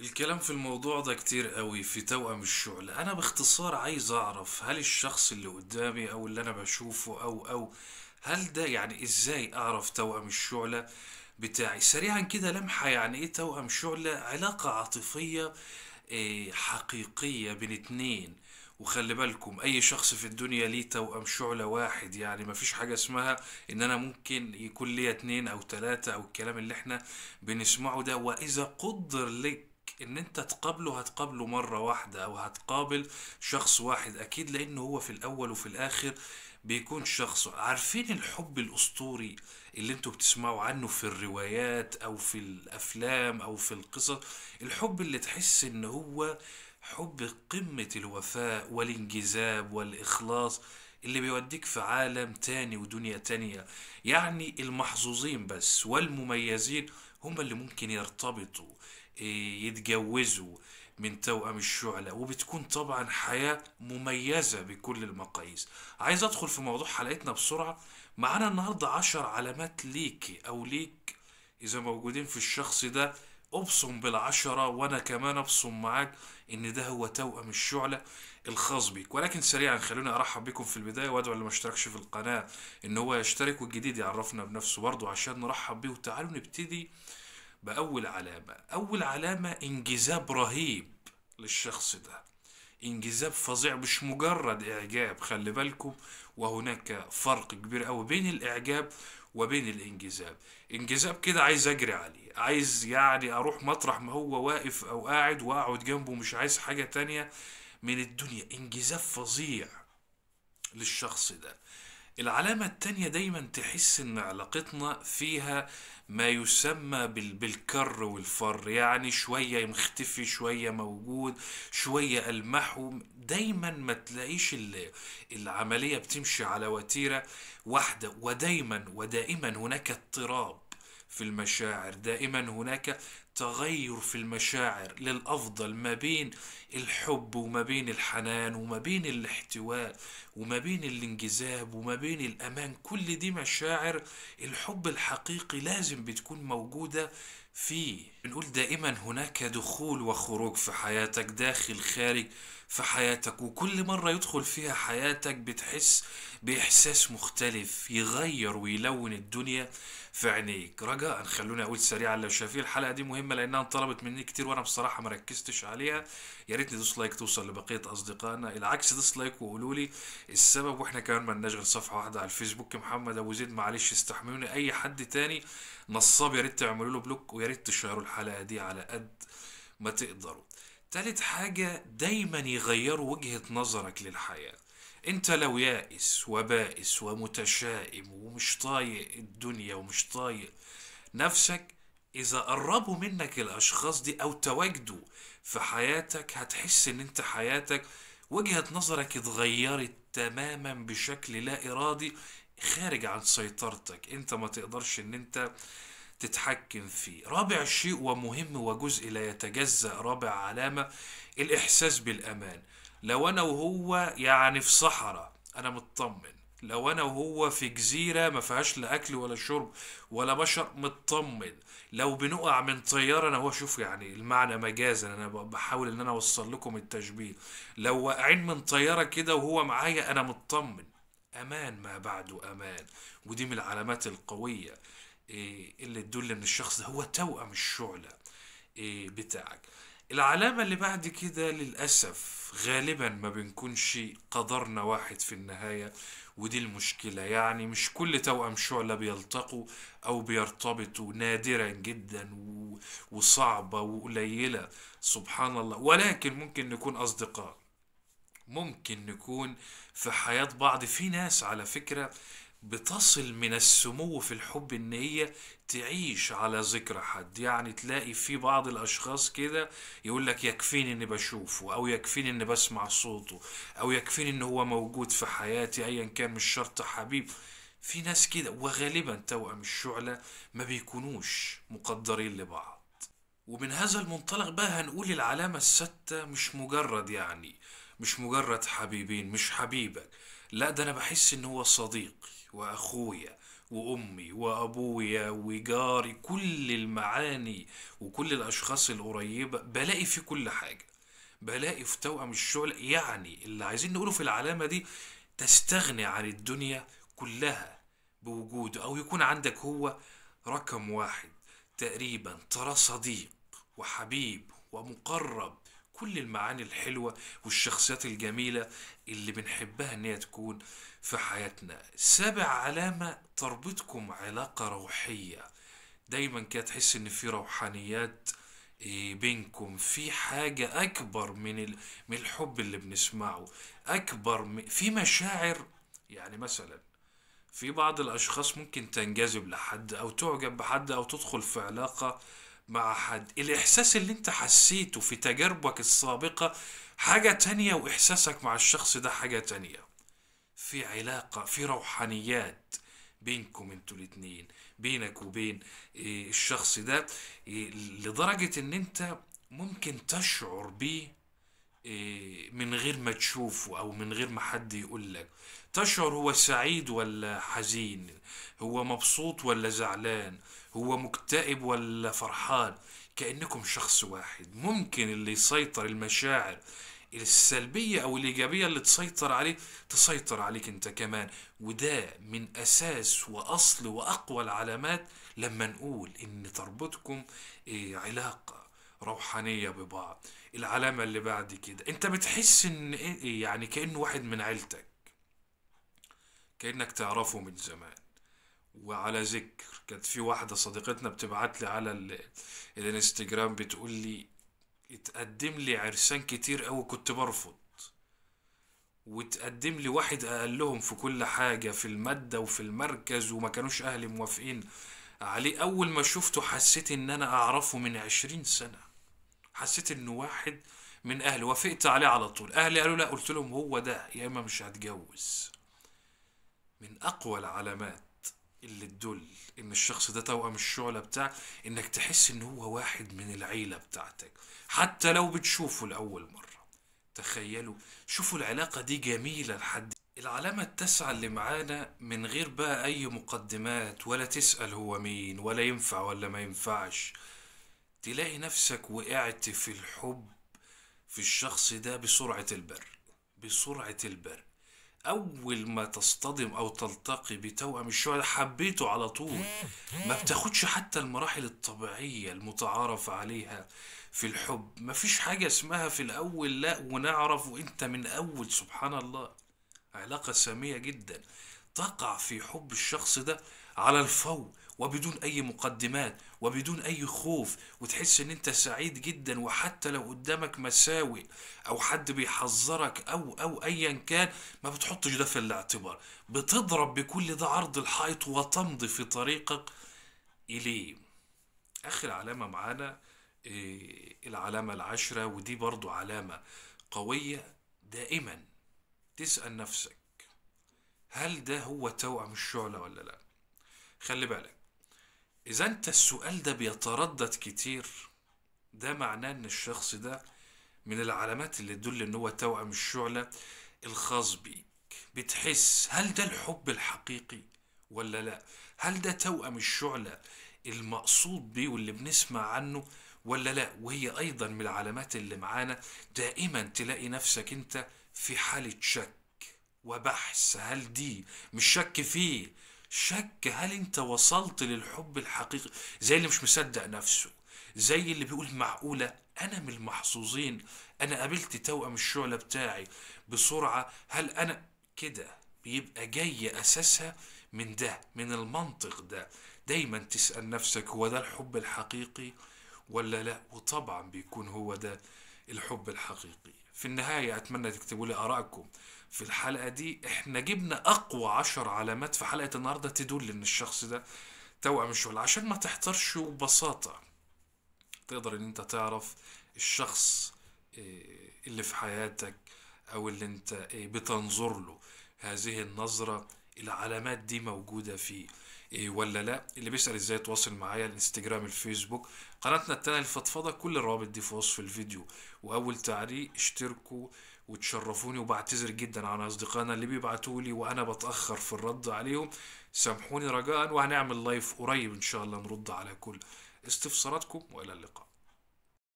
الكلام في الموضوع ده كتير قوي في توأم الشعلة انا باختصار عايز اعرف هل الشخص اللي قدامي او اللي انا بشوفه او او هل ده يعني ازاي اعرف توأم الشعلة بتاعي سريعا كده لمحة يعني ايه توأم شعلة علاقة عاطفية إيه، حقيقية بين اتنين وخلي بالكم اي شخص في الدنيا ليه توأم شعلة واحد يعني مفيش حاجة اسمها ان انا ممكن يكون ليا اتنين او تلاتة او الكلام اللي احنا بنسمعه ده واذا قدر لك ان انت تقابله هتقابله مرة واحدة او هتقابل شخص واحد اكيد لانه هو في الاول وفي الاخر بيكون شخص عارفين الحب الاسطوري اللي انتوا بتسمعوا عنه في الروايات او في الافلام او في القصص الحب اللي تحس ان هو حب قمة الوفاء والانجذاب والإخلاص اللي بيوديك في عالم تاني ودنيا تانية يعني المحظوظين بس والمميزين هم اللي ممكن يرتبطوا إيه، يتجوزوا من توأم الشعلة وبتكون طبعا حياة مميزة بكل المقاييس عايز أدخل في موضوع حلقتنا بسرعة معانا النهاردة عشر علامات ليكي أو ليك إذا موجودين في الشخص ده ابصم بالعشرة وانا كمان ابصم معاك ان ده هو توأم الشعلة الخاص بيك ولكن سريعا خلوني ارحب بكم في البداية وادعو اللي ما اشتركش في القناة ان هو يشترك والجديد يعرفنا بنفسه برضه عشان نرحب بيه وتعالوا نبتدي بأول علامة أول علامة انجذاب رهيب للشخص ده انجذاب فظيع مش مجرد إعجاب خلي بالكم وهناك فرق كبير أوي بين الإعجاب وبين الانجذاب انجذاب كده عايز أجري عليه عايز يعني أروح مطرح ما هو واقف أو قاعد وأقعد جنبه مش عايز حاجة تانية من الدنيا انجذاب فظيع للشخص ده العلامة التانية دايما تحس ان علاقتنا فيها ما يسمى بال- بالكر والفر يعني شوية مختفي شوية موجود شوية ألمحه دايما ما تلاقيش ال- العملية بتمشي على وتيرة واحدة ودايما ودائما هناك اضطراب في المشاعر دائما هناك تغير في المشاعر للأفضل ما بين الحب وما بين الحنان وما بين الاحتواء وما بين الانجذاب وما بين الأمان كل دي مشاعر الحب الحقيقي لازم بتكون موجودة فيه بنقول دائما هناك دخول وخروج في حياتك داخل خارج في حياتك وكل مرة يدخل فيها حياتك بتحس بإحساس مختلف يغير ويلون الدنيا في عينيك رجاء خلوني أقول سريعا لو شايفين الحلقة دي مهمة لأنها انطلبت مني كتير وأنا بصراحة ما ركزتش عليها يا ريت ندوس لايك توصل لبقية أصدقائنا العكس دوس لايك وقولوا لي السبب وإحنا كمان ما لناش غير صفحة واحدة على الفيسبوك محمد أبو زيد معلش استحملوني أي حد تاني نصاب يا ريت تعملوا له بلوك ويا ريت تشيروا الحلقة دي على قد ما تقدروا تالت حاجة دايما يغيروا وجهة نظرك للحياة انت لو يائس وبائس ومتشائم ومش طايق الدنيا ومش طايق نفسك اذا قربوا منك الاشخاص دي او تواجدوا في حياتك هتحس ان انت حياتك وجهة نظرك اتغيرت تماما بشكل لا ارادي خارج عن سيطرتك انت ما تقدرش ان انت تتحكم فيه رابع شيء ومهم وجزء لا يتجزأ رابع علامة الإحساس بالأمان لو أنا وهو يعني في صحراء أنا مطمن لو أنا وهو في جزيرة ما فيهاش لا أكل ولا شرب ولا بشر مطمن لو بنقع من طيارة أنا هو شوف يعني المعنى مجازا أنا ب- بحاول إن أنا أوصل لكم التشبيه لو واقعين من طيارة كده وهو معايا أنا مطمن امان ما بعده امان ودي من العلامات القويه إيه اللي تدل ان الشخص ده هو توأم الشعله إيه بتاعك العلامه اللي بعد كده للاسف غالبا ما بنكونش قدرنا واحد في النهايه ودي المشكله يعني مش كل توأم شعله بيلتقوا او بيرتبطوا نادرا جدا و- وصعبه وقليله سبحان الله ولكن ممكن نكون اصدقاء ممكن نكون في حياة بعض في ناس على فكرة بتصل من السمو في الحب ان هي تعيش على ذكرى حد يعني تلاقي في بعض الاشخاص كده يقول لك يكفيني اني بشوفه او يكفيني اني بسمع صوته او يكفيني ان هو موجود في حياتي ايا كان مش شرط حبيب في ناس كده وغالبا توأم الشعلة ما بيكونوش مقدرين لبعض ومن هذا المنطلق بقى هنقول العلامة الستة مش مجرد يعني مش مجرد حبيبين مش حبيبك لا ده انا بحس ان هو صديقي واخويا وأمي وأبويا وجاري كل المعاني وكل الأشخاص القريبة بلاقي في كل حاجة بلاقي في توأم الشعلة يعني اللي عايزين نقوله في العلامة دي تستغني عن الدنيا كلها بوجوده أو يكون عندك هو رقم واحد تقريبا ترى صديق وحبيب ومقرب كل المعاني الحلوة والشخصيات الجميلة اللي بنحبها ان هي تكون في حياتنا سابع علامة تربطكم علاقة روحية دايما كده تحس ان في روحانيات إيه، بينكم في حاجة أكبر من ال- من الحب اللي بنسمعه أكبر من في مشاعر يعني مثلا في بعض الأشخاص ممكن تنجذب لحد أو تعجب بحد أو تدخل في علاقة مع حد الإحساس اللي أنت حسيته في تجاربك السابقة حاجة تانية وإحساسك مع الشخص ده حاجة تانية في علاقة في روحانيات بينكم انتوا الاتنين بينك وبين إيه، الشخص ده إيه، لدرجة ان انت ممكن تشعر بيه إيه، من غير ما تشوفه او من غير ما حد يقول لك تشعر هو سعيد ولا حزين هو مبسوط ولا زعلان هو مكتئب ولا فرحان كأنكم شخص واحد ممكن اللي يسيطر المشاعر السلبية أو الإيجابية اللي تسيطر عليه تسيطر عليك أنت كمان وده من أساس وأصل وأقوى العلامات لما نقول إن تربطكم إيه، علاقة روحانية ببعض العلامة اللي بعد كده أنت بتحس إن إيه يعني كأنه واحد من عيلتك كأنك تعرفه من زمان وعلى ذكر كانت في واحدة صديقتنا بتبعت لي على ال- الانستجرام بتقول لي اتقدم لي عرسان كتير قوي كنت برفض وتقدم لي واحد اقلهم في كل حاجة في المادة وفي المركز وما كانوش اهلي موافقين عليه اول ما شفته حسيت ان انا اعرفه من عشرين سنة حسيت انه واحد من اهلي وافقت عليه على طول اهلي قالوا لا قلت لهم هو ده يا اما مش هتجوز من اقوى العلامات اللي تدل ان الشخص ده توأم الشعلة بتاع انك تحس ان هو واحد من العيلة بتاعتك حتى لو بتشوفه لأول مرة تخيلوا شوفوا العلاقة دي جميلة لحد العلامة التاسعة اللي معانا من غير بقى أي مقدمات ولا تسأل هو مين ولا ينفع ولا ما ينفعش تلاقي نفسك وقعت في الحب في الشخص ده بسرعة البرق بسرعة البرق أول ما تصطدم أو تلتقي بتوأم الشعلة حبيته على طول ما بتاخدش حتى المراحل الطبيعية المتعارف عليها في الحب مفيش حاجة اسمها في الأول لا ونعرف وإنت من أول سبحان الله علاقة سامية جدا تقع في حب الشخص ده على الفور وبدون أي مقدمات وبدون أي خوف وتحس إن أنت سعيد جدا وحتى لو قدامك مساوئ أو حد بيحذرك أو أو أيا كان ما بتحطش ده في الاعتبار بتضرب بكل ده عرض الحائط وتمضي في طريقك إليه آخر علامة معانا إيه، العلامة العاشرة ودي برضو علامة قوية دائما تسأل نفسك هل ده هو توأم الشعلة ولا لا خلي بالك إذا أنت السؤال ده بيتردد كتير ده معناه إن الشخص ده من العلامات اللي تدل إن هو توأم الشعلة الخاص بيك بتحس هل ده الحب الحقيقي ولا لا هل ده توأم الشعلة المقصود بيه واللي بنسمع عنه ولا لا وهي أيضا من العلامات اللي معانا دائما تلاقي نفسك أنت في حالة شك وبحث هل دي مش شك فيه شك هل انت وصلت للحب الحقيقي زي اللي مش مصدق نفسه زي اللي بيقول معقولة انا من المحظوظين انا قابلت توأم الشعلة بتاعي بسرعة هل انا كده بيبقى جاي اساسها من ده من المنطق ده دايما تسأل نفسك هو ده الحب الحقيقي ولا لا وطبعا بيكون هو ده الحب الحقيقي في النهاية أتمنى تكتبوا لي آرائكم في الحلقة دي احنا جبنا أقوى عشر علامات في حلقة النهاردة تدل إن الشخص ده توأم الشغل عشان ما تحترش وببساطة تقدر إن أنت تعرف الشخص إيه، اللي في حياتك أو اللي أنت إيه، بتنظر له هذه النظرة العلامات دي موجودة فيه إيه ولا لا اللي بيسأل ازاي يتواصل معايا الانستجرام الفيسبوك قناتنا التانية الفضفضة كل الروابط دي في وصف الفيديو واول تعليق اشتركوا وتشرفوني وبعتذر جدا عن اصدقائنا اللي بيبعتوا لي وانا بتاخر في الرد عليهم سامحوني رجاء وهنعمل لايف قريب ان شاء الله نرد على كل استفساراتكم والى اللقاء